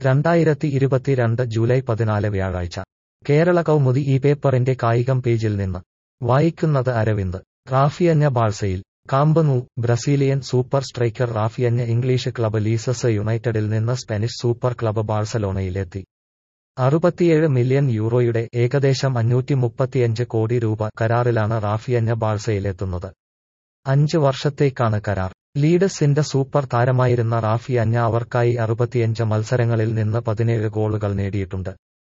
രണ്ടായിരത്തി ഇരുപത്തിരണ്ട് ജൂലൈ പതിനാല് വ്യാഴാഴ്ച കേരള കൗമുദി ഈ പേപ്പറിന്റെ കായികം പേജിൽ നിന്ന് വായിക്കുന്നത് അരവിന്ദ് റാഫിയഞ്ഞ ബാഴ്സയിൽ കാമ്പനു Brazilian super striker Raphinha English club Leeds യുണൈറ്റഡിൽ നിന്ന് സ്പാനിഷ് സൂപ്പർ ക്ലബ് ബാഴ്സലോണയിലെത്തി അറുപത്തിയേഴ് മില്യൺ യൂറോയുടെ ഏകദേശം അഞ്ഞൂറ്റി മുപ്പത്തിയഞ്ച് കോടി രൂപ കരാറിലാണ് റാഫിയഞ്ഞ ബാഴ്സയിലെത്തുന്നത് അഞ്ച് വർഷത്തേക്കാണ് കരാർ ലീഡസിന്റെ സൂപ്പർ താരമായിരുന്ന റാഫി അഞ്ഞ അവർക്കായി അറുപത്തിയഞ്ച് മത്സരങ്ങളിൽ നിന്ന് പതിനേഴ് ഗോളുകൾ നേടിയിട്ടുണ്ട്